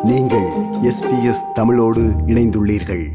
நீங்கள் எஸ்பிஎஸ் தமிழோடு இணைந்துள்ளீர்கள்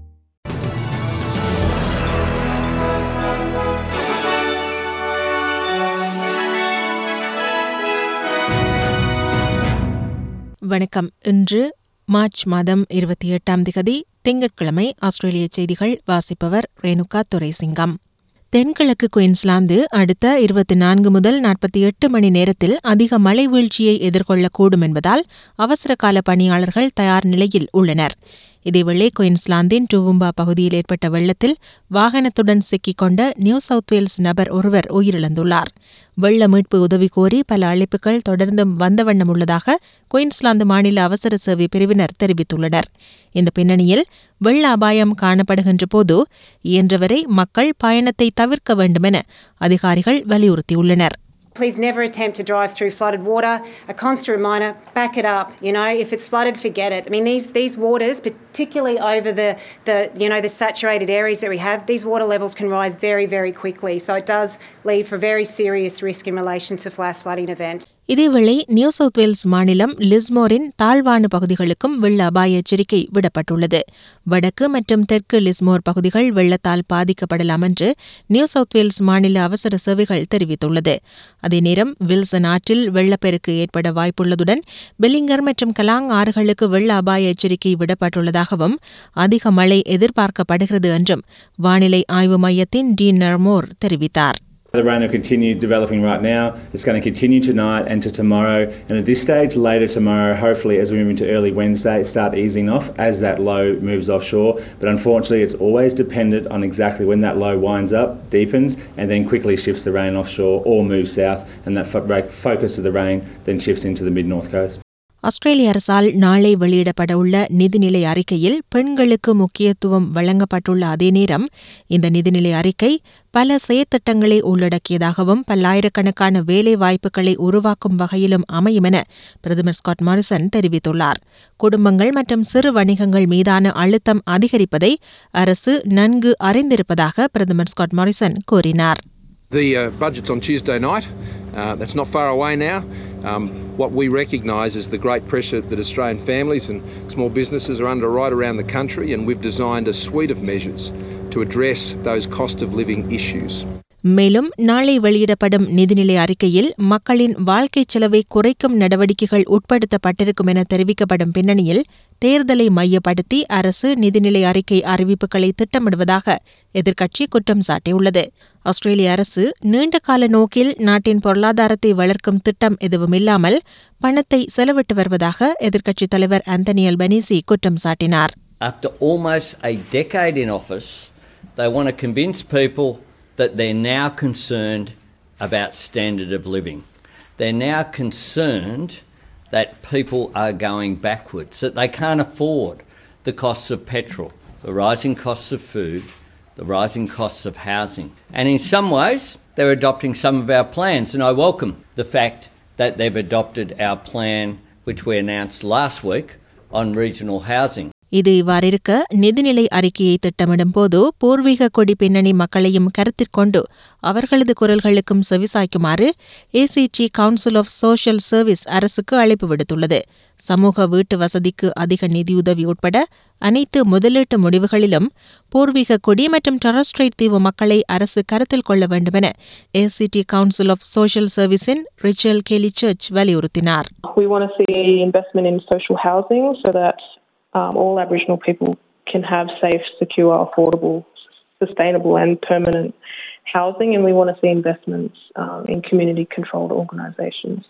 வணக்கம் இன்று மார்ச் மாதம் இருபத்தி எட்டாம் திகதி திங்கட்கிழமை ஆஸ்திரேலிய செய்திகள் வாசிப்பவர் ரேணுகா துரைசிங்கம் தென்கிழக்கு குயின்ஸ்லாந்து அடுத்த இருபத்தி நான்கு முதல் நாற்பத்தி எட்டு மணி நேரத்தில் அதிக மழை வீழ்ச்சியை எதிர்கொள்ளக்கூடும் என்பதால் அவசரகால பணியாளர்கள் தயார் நிலையில் உள்ளனர் இதேவேளை குயின்ஸ்லாந்தின் டூவும்பா பகுதியில் ஏற்பட்ட வெள்ளத்தில் வாகனத்துடன் சிக்கிக் கொண்ட நியூ சவுத் வேல்ஸ் நபர் ஒருவர் உயிரிழந்துள்ளார் வெள்ள மீட்பு உதவி கோரி பல அழைப்புகள் தொடர்ந்தும் வந்த வண்ணம் உள்ளதாக குயின்ஸ்லாந்து மாநில அவசர சேவை பிரிவினர் தெரிவித்துள்ளனர் இந்த பின்னணியில் வெள்ள அபாயம் காணப்படுகின்ற போது இயன்றவரை மக்கள் பயணத்தை தவிர்க்க வேண்டுமென அதிகாரிகள் வலியுறுத்தியுள்ளனர் Please never attempt to drive through flooded water. A constant reminder, back it up. You know, if it's flooded, forget it. I mean, these these waters, particularly over the, the you know the saturated areas that we have, these water levels can rise very very quickly. So it does lead for very serious risk in relation to flash flooding event. இதேவேளை New South Wales மாநிலம் லிஸ்மோரின் தாழ்வான பகுதிகளுக்கும் வெள்ள அபாய எச்சரிக்கை விடப்பட்டுள்ளது வடக்கு மற்றும் தெற்கு லிஸ்மோர் பகுதிகள் வெள்ளத்தால் பாதிக்கப்படலாம் என்று நியூ சவுத் வேல்ஸ் மாநில அவசர சேவைகள் தெரிவித்துள்ளது அதே நேரம் வில்சன் ஆற்றில் வெள்ளப்பெருக்கு ஏற்பட வாய்ப்புள்ளதுடன் பெல்லிங்கர் மற்றும் கலாங் ஆறுகளுக்கு வெள்ள அபாய எச்சரிக்கை விடப்பட்டுள்ளதாகவும் அதிக மழை எதிர்பார்க்கப்படுகிறது என்றும் வானிலை ஆய்வு மையத்தின் டி நர்மோர் தெரிவித்தார் The rain will continue developing right now. It's going to continue tonight and to tomorrow. And at this stage, later tomorrow, hopefully as we move into early Wednesday, start easing off as that low moves offshore. But unfortunately, it's always dependent on exactly when that low winds up, deepens, and then quickly shifts the rain offshore or moves south. And that fo- ra- focus of the rain then shifts into the mid north coast. ஆஸ்திரேலிய அரசால் நாளை வெளியிடப்பட உள்ள நிதிநிலை அறிக்கையில் பெண்களுக்கு முக்கியத்துவம் வழங்கப்பட்டுள்ள அதே நேரம் இந்த நிதிநிலை அறிக்கை பல செயற்திட்டங்களை உள்ளடக்கியதாகவும் பல்லாயிரக்கணக்கான வேலை வாய்ப்புகளை உருவாக்கும் வகையிலும் அமையும் என பிரதமர் ஸ்காட் மாரிசன் தெரிவித்துள்ளார் குடும்பங்கள் மற்றும் சிறு வணிகங்கள் மீதான அழுத்தம் அதிகரிப்பதை அரசு நன்கு அறிந்திருப்பதாக பிரதமர் ஸ்காட் மாரிசன் கூறினார் The uh, budget's on Tuesday night. Uh, that's not far away now. Um, what we recognise is the great pressure that Australian families and small businesses are under right around the country, and we've designed a suite of measures to address those cost of living issues. மேலும் நாளை வெளியிடப்படும் நிதிநிலை அறிக்கையில் மக்களின் வாழ்க்கைச் செலவை குறைக்கும் நடவடிக்கைகள் உட்படுத்தப்பட்டிருக்கும் என தெரிவிக்கப்படும் பின்னணியில் தேர்தலை மையப்படுத்தி அரசு நிதிநிலை அறிக்கை அறிவிப்புகளை திட்டமிடுவதாக எதிர்க்கட்சி குற்றம் சாட்டியுள்ளது ஆஸ்திரேலிய அரசு நீண்டகால நோக்கில் நாட்டின் பொருளாதாரத்தை வளர்க்கும் திட்டம் எதுவும் இல்லாமல் பணத்தை செலவிட்டு வருவதாக எதிர்க்கட்சித் தலைவர் ஆந்தனி அல்பனீசி குற்றம் சாட்டினார் After almost a decade in office, they want to convince people that they're now concerned about standard of living. They're now concerned that people are going backwards, that they can't afford the costs of petrol, the rising costs of food, the rising costs of housing. And in some ways, they're adopting some of our plans, and I welcome the fact that they've adopted our plan, which we announced last week, on regional housing. இது இவ்வாறிருக்க நிதிநிலை அறிக்கையை திட்டமிடும் போது பூர்வீக கொடி பின்னணி மக்களையும் கருத்திற்கொண்டு அவர்களது குரல்களுக்கும் செவிசாய்க்குமாறு ACT council of social service அரசுக்கு அழைப்பு விடுத்துள்ளது சமூக வீட்டு வசதிக்கு அதிக நிதியுதவி உட்பட அனைத்து முதலீட்டு முடிவுகளிலும் பூர்வீக கொடி மற்றும் டொரஸ்ட்ரைட் தீவு மக்களை அரசு கருத்தில் கொள்ள வேண்டுமென ஏசிடி கவுன்சில் ஆஃப் சோஷியல் சர்வீஸின் ரிச்சல் கேலி சர்ச் வலியுறுத்தினார் We want to see investment in social housing so that um, all Aboriginal people can have safe, secure, affordable, sustainable, and permanent housing, and we want to see investments um, in community controlled organisations.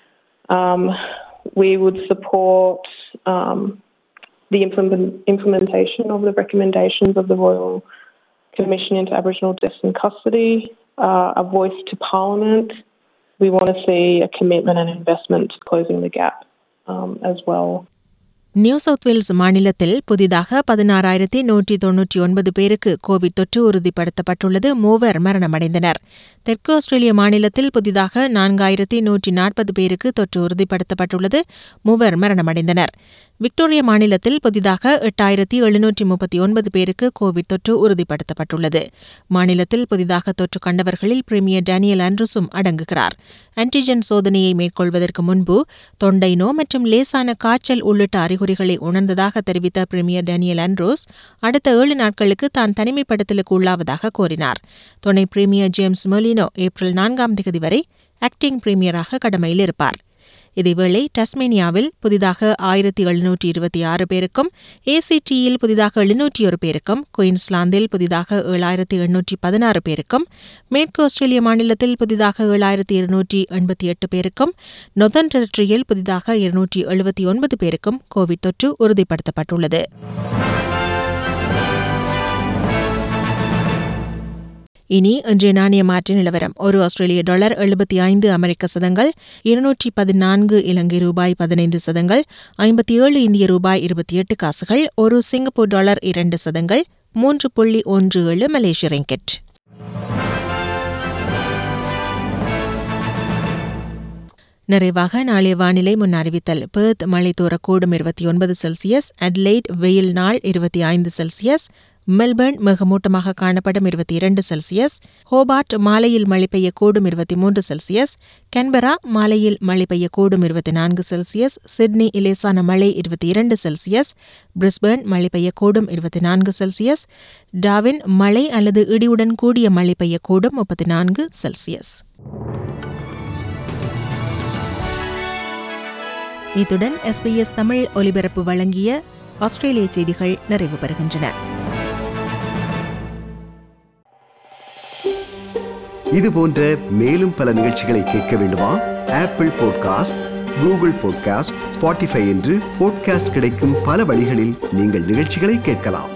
Um, we would support um, the implement- implementation of the recommendations of the Royal Commission into Aboriginal Deaths in Custody, uh, a voice to Parliament. We want to see a commitment and investment to closing the gap um, as well. New South Wales மாநிலத்தில் புதிதாக பதினாறாயிரத்தி நூற்றி தொன்னூற்றி ஒன்பது பேருக்கு Covid தொற்று உறுதிப்படுத்தப்பட்டுள்ளது மூவர் மரணமடைந்தனர் தெற்கு ஆஸ்திரேலிய மாநிலத்தில் புதிதாக நான்காயிரத்தி நூற்றி நாற்பது பேருக்கு தொற்று உறுதிப்படுத்தப்பட்டுள்ளது மூவர் மரணமடைந்தனர் விக்டோரியா மாநிலத்தில் புதிதாக எட்டாயிரத்தி எழுநூற்றி முப்பத்தி ஒன்பது பேருக்கு கோவிட் தொற்று உறுதிப்படுத்தப்பட்டுள்ளது மாநிலத்தில் புதிதாக தொற்று கண்டவர்களில் பிரீமியர் டேனியல் ஆண்ட்ரூஸும் அடங்குகிறார் ஆன்டிஜென் சோதனையை மேற்கொள்வதற்கு முன்பு தொண்டை நோ மற்றும் லேசான காய்ச்சல் உள்ளிட்ட அறிகுறிகளை உணர்ந்ததாக தெரிவித்த பிரீமியர் டேனியல் ஆண்ட்ரூஸ் அடுத்த ஏழு நாட்களுக்கு தான் தனிமைப்படுத்தலுக்கு உள்ளாவதாக கூறினார் துணை பிரீமியர் ஜேம்ஸ் மெலினோ ஏப்ரல் நான்காம் தேதி வரை ஆக்டிங் பிரீமியராக கடமையில் இருப்பார் இதேவேளை டஸ்மேனியாவில் புதிதாக ஆயிரத்தி எழுநூற்றி இருபத்தி ஆறு பேருக்கும் ஏசிடியில் புதிதாக எழுநூற்றி ஒரு பேருக்கும் குயின்ஸ்லாந்தில் புதிதாக ஏழாயிரத்தி எண்ணூற்றி பதினாறு பேருக்கும் மேற்கு ஆஸ்திரேலிய மாநிலத்தில் புதிதாக ஏழாயிரத்தி இருநூற்றி எண்பத்தி எட்டு பேருக்கும் நொதன் டெரிட்டரியில் புதிதாக இருநூற்றி எழுபத்தி ஒன்பது பேருக்கும் கோவிட் தொற்று உறுதிப்படுத்தப்பட்டுள்ளது இனி இன்றைய நாணய மாற்று நிலவரம் ஒரு ஆஸ்திரேலிய டாலர் எழுபத்தி ஐந்து அமெரிக்க சதங்கள் இருநூற்றி பதினான்கு இலங்கை ரூபாய் பதினைந்து சதங்கள் ஐம்பத்தி ஏழு இந்திய ரூபாய் இருபத்தி எட்டு காசுகள் ஒரு சிங்கப்பூர் டாலர் இரண்டு சதங்கள் மூன்று புள்ளி ஒன்று ஏழு மலேசிய ரிங்கெட் நிறைவாக நாளைய வானிலை முன் அறிவித்தல் பெர்த் மழை தூரக்கூடும் இருபத்தி ஒன்பது செல்சியஸ் அட்லைட் வெயில் நாள் இருபத்தி ஐந்து செல்சியஸ் மெல்பர்ன் மிகமூட்டமாக காணப்படும் இருபத்தி இரண்டு செல்சியஸ் ஹோபார்ட் மாலையில் மழை பெய்யக்கூடும் இருபத்தி மூன்று செல்சியஸ் கன்பரா மாலையில் மழை பெய்யக்கூடும் இருபத்தி நான்கு செல்சியஸ் சிட்னி இலேசான மழை இருபத்தி இரண்டு செல்சியஸ் பிரிஸ்பர்ன் மழை பெய்யக்கூடும் இருபத்தி நான்கு செல்சியஸ் டாவின் மழை அல்லது இடியுடன் கூடிய மழை பெய்யக்கூடும் முப்பத்தி நான்கு செல்சியஸ் இத்துடன் எஸ்பிஎஸ் தமிழ் ஒலிபரப்பு வழங்கிய ஆஸ்திரேலிய செய்திகள் நிறைவு பெறுகின்றன இது போன்ற மேலும் பல நிகழ்ச்சிகளை கேட்க வேண்டுமா Apple podcast Google podcast Spotify என்று பாட்காஸ்ட் கிடைக்கும் பல வழிகளில் நீங்கள் நிகழ்ச்சிகளை கேட்கலாம்